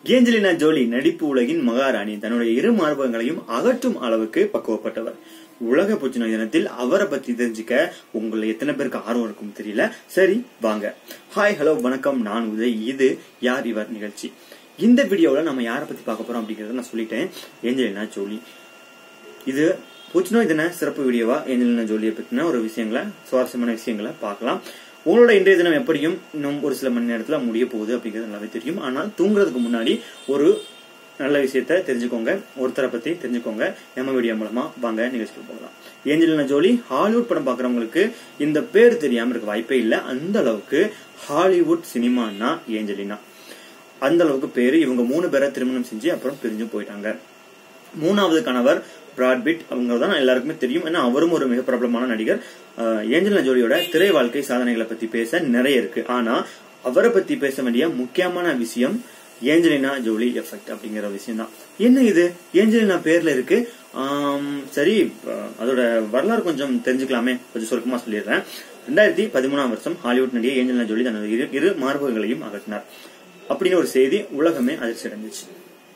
Angelina Jolie நடிப்பு உலகின் மகாராணி தன்னுடைய இரு மார்பகங்களையும் அகற்றும் அளவுக்கு பக்குவப்பட்டவர் உலக புற்றுநோய் தினத்தில் அவரை பத்தி தெரிஞ்சுக்க உங்களை எத்தனை பேருக்கு ஆர்வம் இருக்கும் தெரியல சரி வாங்க ஹாய் ஹலோ வணக்கம் நான் உதய் இது யார் இவர் நிகழ்ச்சி இந்த வீடியோவில் நம்ம யாரை பத்தி பார்க்க போறோம் அப்படிங்கறத நான் சொல்லிட்டேன் ஏஞ்சலினா ஜோலி இது புற்றுநோய் தின சிறப்பு வீடியோவா ஏஞ்சலினா ஜோலியை பத்தின ஒரு விஷயங்களை சுவாரஸ்யமான விஷயங்களை பார்க்கலாம் உங்களோட இன்றைய தினம் எப்படியும் இன்னும் ஒரு சில மணி நேரத்துல முடிய போகுது அப்படிங்கிறது நல்லாவே தெரியும் ஆனால் தூங்குறதுக்கு முன்னாடி ஒரு நல்ல விஷயத்த தெரிஞ்சுக்கோங்க ஒருத்தரை பத்தி தெரிஞ்சுக்கோங்க நம்ம வீடியோ மூலமா வாங்க நிகழ்ச்சிக்கு போகலாம் ஏஞ்சலினா ஜோலி ஹாலிவுட் படம் பாக்குறவங்களுக்கு இந்த பேர் தெரியாம இருக்க வாய்ப்பே இல்லை அந்த அளவுக்கு ஹாலிவுட் சினிமான்னா ஏஞ்சலினா அந்த அளவுக்கு பேரு இவங்க மூணு பேரை திருமணம் செஞ்சு அப்புறம் பிரிஞ்சு போயிட்டாங்க மூணாவது கணவர் பிராட்பிட் அவங்க தான் எல்லாருக்குமே தெரியும் ஏன்னா அவரும் ஒரு மிக பிரபலமான நடிகர் ஏஞ்சலினா ஜோலியோட திரை வாழ்க்கை சாதனைகளை பத்தி பேச நிறைய இருக்கு ஆனா அவரை பத்தி பேச வேண்டிய முக்கியமான விஷயம் ஏஞ்சலினா ஜோலி எஃபெக்ட் அப்படிங்கிற விஷயம் தான் என்ன இது ஏஞ்சலினா பேர்ல இருக்கு சரி அதோட வரலாறு கொஞ்சம் தெரிஞ்சுக்கலாமே கொஞ்சம் சுருக்கமா சொல்லிடுறேன் ரெண்டாயிரத்தி பதிமூணாம் வருஷம் ஹாலிவுட் நடிகை ஏஞ்சலினா ஜோலி தனது இரு இரு மார்பகங்களையும் அகற்றினார் அப்படின்னு ஒரு செய்தி உலகமே அதிர்ச்சி அடைஞ்சிச்சு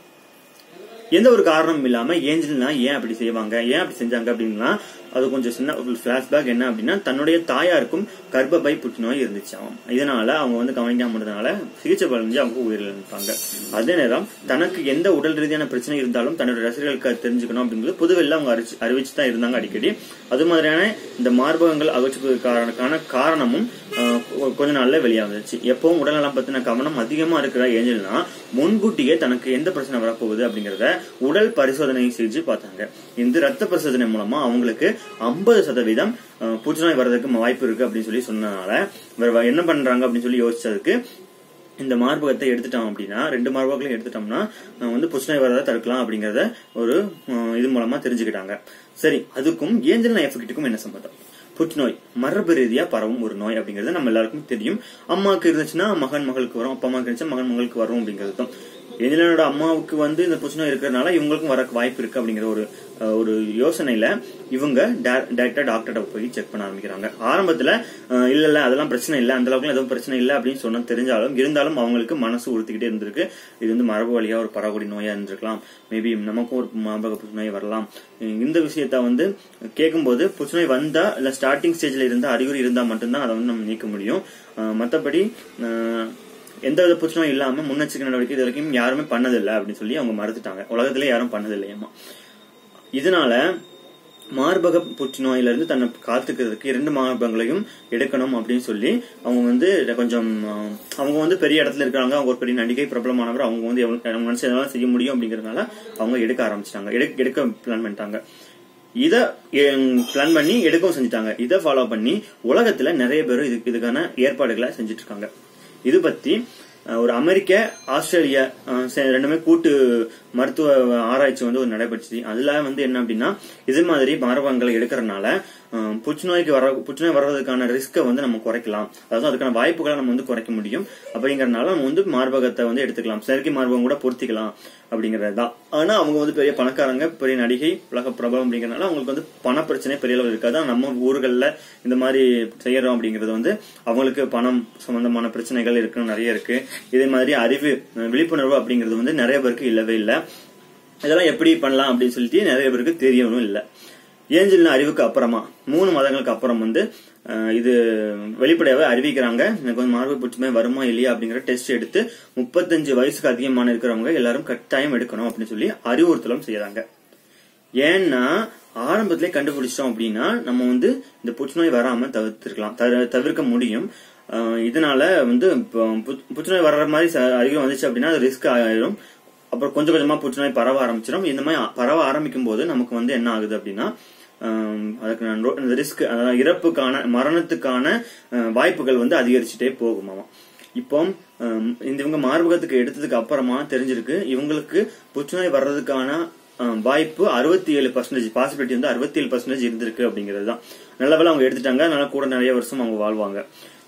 எந்த ஒரு காரணமும் இல்லாம ஏஞ்சலினா ஏன் அப்படி செய்வாங்க ஏன் அப்படி செஞ்சாங்க அப்படின்னா அது கொஞ்சம் சின்ன ஒரு பிளாஷ்பேக் என்ன அப்படின்னா தன்னுடைய தாயாருக்கும் கர்ப்பப்பை புற்றுநோய் இருந்துச்சாம் இதனால அவங்க வந்து கவனிக்காம இருந்தனால சிகிச்சை பலஞ்சு அவங்க உயிரிழந்தாங்க அதே நேரம் தனக்கு எந்த உடல் ரீதியான பிரச்சனை இருந்தாலும் தன்னோட ரசிகர்களுக்கு தெரிஞ்சுக்கணும் அப்படிங்கிறது புதுவெல்ல அவங்க அறிவிச்சு தான் இருந்தாங்க அடிக்கடி அது மாதிரியான இந்த மார்பகங்கள் அகற்றுவதற்கான காரணமும் கொஞ்ச நாள்ல வெளியாகிச்சு எப்பவும் உடல்நலம் பத்தின கவனம் அதிகமா இருக்கிற ஏஞ்சல்னா முன்கூட்டியே தனக்கு எந்த பிரச்சனை வரப்போகுது அப்படிங்கறத உடல் பரிசோதனை செஞ்சு பார்த்தாங்க இந்த ரத்த பரிசோதனை மூலமா அவங்களுக்கு ஐம்பது சதவீதம் புற்றுநோய் வர்றதுக்கு வாய்ப்பு இருக்கு அப்படின்னு சொல்லி சொன்னதுனால என்ன பண்றாங்க அப்படின்னு சொல்லி யோசிச்சதுக்கு இந்த மார்பகத்தை எடுத்துட்டோம் அப்படின்னா ரெண்டு மார்பகங்களையும் எடுத்துட்டோம்னா வந்து புற்றுநோய் வரதை தடுக்கலாம் அப்படிங்கறத ஒரு இது மூலமா தெரிஞ்சுக்கிட்டாங்க சரி அதுக்கும் ஏஞ்சலினா எஃபெக்ட்டுக்கும் என்ன சம்பந்தம் புற்றுநோய் மரபு ரீதியா பரவும் ஒரு நோய் அப்படிங்கிறது நம்ம எல்லாருக்கும் தெரியும் அம்மாவுக்கு இருந்துச்சுன்னா மகன் மகளுக்கு வரும் அப்பா அம்மாவுக்கு இருந்துச்சுன்னா மகன் மகளுக்கு வரும் அப்படிங்கிறது தான் எஜிலனோட அம்மாவுக்கு வந்து இந்த புற்றுநோய் இருக்கிறதுனால இவங்களுக்கும் வர வாய்ப்பு இருக்கு அப்படிங்கிற ஒரு ஒரு யோசனையில இவங்க டைரக்டா டாக்டர்கிட்ட போய் செக் பண்ண ஆரம்பிக்கிறாங்க ஆரம்பத்துல இல்ல இல்ல அதெல்லாம் பிரச்சனை இல்ல அந்த அளவுக்கு எதுவும் பிரச்சனை இல்ல அப்படின்னு சொன்ன தெரிஞ்சாலும் இருந்தாலும் அவங்களுக்கு மனசு உறுத்திக்கிட்டே இருந்திருக்கு இது வந்து மரபு வழியா ஒரு பரவடி நோயா இருந்திருக்கலாம் மேபி நமக்கும் ஒரு மாபக புற்றுநோய் வரலாம் இந்த விஷயத்த வந்து கேட்கும்போது புற்றுநோய் வந்தா இல்ல ஸ்டார்டிங் ஸ்டேஜ்ல இருந்தா அறிகுறி இருந்தா மட்டும்தான் அதை வந்து நம்ம நீக்க முடியும் மற்றபடி எந்த வித புற்றுநோய் இல்லாம முன்னெச்சரிக்கை நடவடிக்கை இது வரைக்கும் யாருமே பண்ணதில்லை அப்படின்னு சொல்லி அவங்க மறுத்துட்டாங்க உலகத்திலே யாரும் பண்ணதில்லையம்மா இதனால மார்பக புற்றுநோயில இருந்து தன்னை காத்துக்கிறதுக்கு இரண்டு மார்பகங்களையும் எடுக்கணும் அப்படின்னு சொல்லி அவங்க வந்து கொஞ்சம் அவங்க வந்து பெரிய இடத்துல இருக்கிறாங்க அவங்க ஒரு பெரிய நடிகை பிரபலமானவர் அவங்க வந்து அவங்க நினைச்சு எதெல்லாம் செய்ய முடியும் அப்படிங்கறதுனால அவங்க எடுக்க ஆரம்பிச்சிட்டாங்க எடுக்க பிளான் பண்ணிட்டாங்க இத பிளான் பண்ணி எடுக்கவும் செஞ்சுட்டாங்க இதை ஃபாலோ பண்ணி உலகத்துல நிறைய பேர் இதுக்கு இதுக்கான ஏற்பாடுகளை செஞ்சுட்டு இருக்காங்க இது பத்தி ஒரு அமெரிக்க ஆஸ்திரேலியா ரெண்டுமே கூட்டு மருத்துவ ஆராய்ச்சி வந்து ஒரு நடைபெற்றுச்சு அதுல வந்து என்ன அப்படின்னா இது மாதிரி மார்பகங்களை எடுக்கிறதுனால புற்றுநோய்க்கு வர புற்றுநோய் வர்றதுக்கான ரிஸ்க்கை வந்து நம்ம குறைக்கலாம் அதாவது அதுக்கான வாய்ப்புகளை நம்ம வந்து குறைக்க முடியும் அப்படிங்கறதுனால நம்ம வந்து மார்பகத்தை வந்து எடுத்துக்கலாம் செயற்கை மார்பகம் கூட பொருத்திக்கலாம் அப்படிங்கறது தான் ஆனா அவங்க வந்து பெரிய பணக்காரங்க பெரிய நடிகை உலக பிரபலம் அப்படிங்கறதுனால அவங்களுக்கு வந்து பண பிரச்சனை பெரிய அளவு இருக்காது நம்ம ஊர்கள்ல இந்த மாதிரி செய்யறோம் அப்படிங்கறது வந்து அவங்களுக்கு பணம் சம்பந்தமான பிரச்சனைகள் இருக்கு நிறைய இருக்கு இதே மாதிரி அறிவு விழிப்புணர்வு அப்படிங்கிறது வந்து நிறைய பேருக்கு இல்லவே இல்லை இதெல்லாம் எப்படி பண்ணலாம் அப்படின்னு சொல்லிட்டு நிறைய பேருக்கு தெரியவும் இல்லை ஏஞ்சலின் அறிவுக்கு அப்புறமா மூணு மாதங்களுக்கு அப்புறம் வந்து இது வெளிப்படையாவே அறிவிக்கிறாங்க எனக்கு வந்து மார்பு புற்றுமே வருமா இல்லையா அப்படிங்கிற டெஸ்ட் எடுத்து முப்பத்தஞ்சு வயசுக்கு அதிகமான இருக்கிறவங்க எல்லாரும் கட்டாயம் எடுக்கணும் அப்படின்னு சொல்லி அறிவுறுத்தலும் செய்யறாங்க ஏன்னா ஆரம்பத்திலே கண்டுபிடிச்சிட்டோம் அப்படின்னா நம்ம வந்து இந்த புற்றுநோய் வராம தவிர்த்திருக்கலாம் தவிர்க்க முடியும் இதனால வந்து புற்றுநோய் வர்ற மாதிரி அறிவு வந்துச்சு அப்படின்னா அது ரிஸ்க் ஆயிரும் அப்புறம் கொஞ்சம் கொஞ்சமா புற்றுநோய் பரவ ஆரம்பிச்சிடும் இந்த மாதிரி பரவ ஆரம்பிக்கும் போது நமக்கு வந்து என்ன ஆகுது அப்படின்னா அதுக்கு ரிஸ்க் அதாவது இறப்புக்கான மரணத்துக்கான வாய்ப்புகள் வந்து அதிகரிச்சுட்டே போகுமாமா இப்போ இந்த இவங்க மார்பகத்துக்கு எடுத்ததுக்கு அப்புறமா தெரிஞ்சிருக்கு இவங்களுக்கு புற்றுநோய் வர்றதுக்கான வாய்ப்பு அறுபத்தி ஏழு பர்சன்டேஜ் பாசிபிலிட்டி வந்து அறுபத்தி ஏழு பர்சன்டேஜ் இருந்திருக்கு அப்படிங்கிறது தான் நல்ல வேலை அவங்க எடுத்துட்டாங்க அதனால கூட நிறைய வருஷம் அவங்க வாழ்வாங்க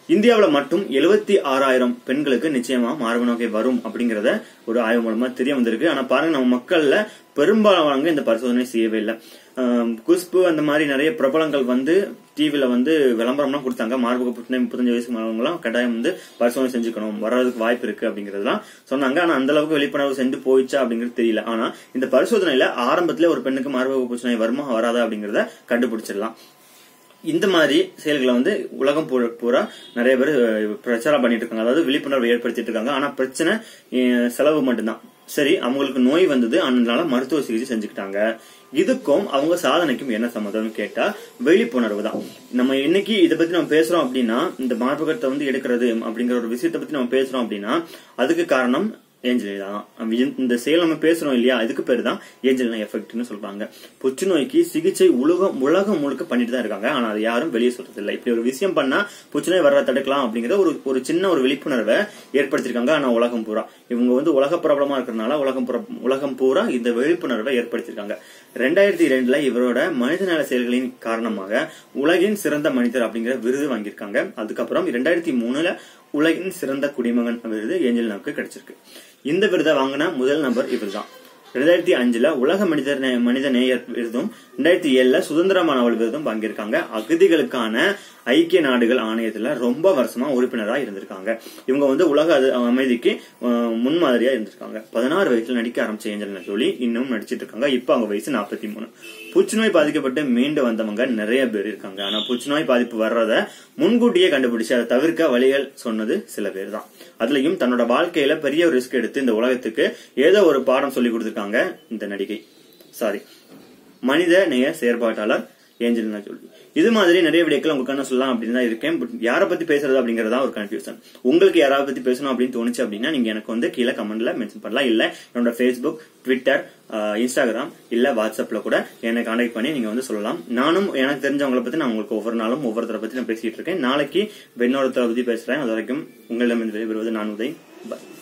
இந்தியாவுல மட்டும் எழுபத்தி ஆறாயிரம் பெண்களுக்கு நிச்சயமா மார்பு நோய் வரும் அப்படிங்கறத ஒரு ஆய்வு மூலமா தெரிய வந்திருக்கு ஆனா பாருங்க நம்ம மக்கள்ல பெரும்பாலானவங்க இந்த பரிசோதனை செய்யவே இல்லை ஆம், குஷ்பு அந்த மாதிரி நிறைய பிரபலங்கள் வந்து டிவில வந்து விளம்பரம்லாம் கொடுத்தாங்க மார்பக புற்றுநோய் முப்பத்தஞ்சு வயசுக்கு மேலவங்கலாம் கட்டாயம் வந்து பரிசோதனை செஞ்சுக்கணும் வர்றதுக்கு வாய்ப்பு இருக்கு அப்படிங்கறதுலாம் சொன்னாங்க ஆனா அந்த அளவுக்கு விழிப்புணர்வு சென்று போயிச்சா அப்படிங்கிறது தெரியல ஆனா இந்த பரிசோதனையில ஆரம்பத்துல ஒரு பெண்ணுக்கு மார்பக புற்றுநோய் வருமா வராதா அப்படிங்கறத கண்டுபிடிச்சிடலாம் இந்த மாதிரி செயல்களை வந்து உலகம் பூ- பூரா நிறைய பேர் அஹ், பிரச்சாரம் பண்ணிட்டு இருக்காங்க அதாவது விழிப்புணர்வு ஏற்படுத்திட்டு இருக்காங்க ஆனா பிரச்சனை அஹ், செலவு மட்டும்தான் சரி அவங்களுக்கு நோய் வந்தது அதனால மருத்துவ சிகிச்சை செஞ்சுக்கிட்டாங்க இதுக்கும் அவங்க சாதனைக்கும் என்ன சம்மதம்னு கேட்டா விழிப்புணர்வு தான் நம்ம இன்னைக்கு இதை பத்தி நம்ம பேசுறோம் அப்படின்னா இந்த மார்பகத்தை வந்து எடுக்கிறது அப்படிங்கிற ஒரு விஷயத்தை பத்தி நம்ம பேசுறோம் அப்படின்னா அதுக்கு காரணம் ஏஞ்சலினா தான் இந்த செயல் நம்ம பேசுறோம் இல்லையா இதுக்கு பேரு தான் ஏஞ்சலினா எஃபெக்ட்னு சொல்றாங்க புற்றுநோய்க்கு சிகிச்சை உலகம் உலகம் முழுக்க பண்ணிட்டு தான் இருக்காங்க ஆனா அது யாரும் வெளியே சொல்றது இல்லை இப்படி ஒரு விஷயம் பண்ணா புற்றுநோய் வர தடுக்கலாம் அப்படிங்கிற ஒரு ஒரு சின்ன ஒரு விழிப்புணர்வை ஏற்படுத்திருக்காங்க ஆனா உலகம் பூரா இவங்க வந்து உலக பிரபலமா இருக்கிறதுனால உலகம் பூரா- உலகம் பூரா இந்த விழிப்புணர்வை ஏற்படுத்தியிருக்காங்க ரெண்டாயிரத்தி இரண்டுல இவரோட மனிதநல செயல்களின் காரணமாக உலகின் சிறந்த மனிதர் அப்படிங்கிற விருது வாங்கியிருக்காங்க அதுக்கப்புறம் ரெண்டாயிரத்தி மூணுல உலகின் சிறந்த குடிமகன் விருது ஏஞ்சலினாவுக்கு கிடைச்சிருக்கு இந்த விருதை வாங்கின முதல் நபர் இவர்தான் ரெண்டாயிரத்தி அஞ்சுல உலக மனிதர் நே- மனித நேயர் விருதும் ரெண்டாயிரத்தி ஏழுல சுதந்திர மாணவர் விருதும் வாங்கியிருக்காங்க அகதிகளுக்கான ஐக்கிய நாடுகள் ஆணையத்துல ரொம்ப வருஷமா உறுப்பினரா இருந்திருக்காங்க இவங்க வந்து உலக அது- அமைதிக்கு அஹ், முன்மாதிரியா இருந்திருக்காங்க பதினாறு வயசுல நடிக்க ஆரம்பிச்ச ஏஞ்சலினா ஜோலி இன்னும் நடிச்சிட்டு இருக்காங்க இப்ப அவங்க வயசு நாற்பத்தி மூணு புற்றுநோய் பாதிக்கப்பட்டு மீண்டு வந்தவங்க நிறைய பேர் இருக்காங்க ஆனா புற்றுநோய் பாதிப்பு வர்றத முன்கூட்டியே கண்டுபிடிச்சு அதை தவிர்க்க வழிகள் சொன்னது சில பேர் தான் அதுலயும் தன்னோட வாழ்க்கையில பெரிய ஒரு ரிஸ்க் எடுத்து இந்த உலகத்துக்கு ஏதோ ஒரு பாடம் சொல்லி கொடுத்திருக்காங்க இந்த நடிகை சாரி மனித நேய செயற்பாட்டாளர் ஏஞ்சலினா ஜோலி இது மாதிரி நிறைய விடைகள் உங்களுக்கு என்ன சொல்லலாம் அப்படின்னு தான் இருக்கேன் பட் யாரை பத்தி பேசுறது அப்படிங்கறதா ஒரு கன்ஃபியூஷன் உங்களுக்கு யாராவது பத்தி பேசணும் அப்படின்னு தோணுச்சு அப்படின்னா நீங்க எனக்கு வந்து கீழே கமெண்ட்ல மென்ஷன் பண்ணலாம் இல்ல என்னோட ஃபேஸ்புக் ட்விட்டர் இன்ஸ்டாகிராம் இல்ல வாட்ஸ்அப்ல கூட என்னை கான்டாக்ட் பண்ணி நீங்க வந்து சொல்லலாம் நானும் எனக்கு தெரிஞ்சவங்களை பத்தி நான் உங்களுக்கு ஒவ்வொரு நாளும் ஒவ்வொருத்தரை பத்தி நான் பேசிட்டு இருக்கேன் நாளைக்கு இன்னொருத்தரை பத்தி பேசுறேன் அது வரைக்கும் உங்களிடம் விடைபெறுவது நான் உதய் பாய்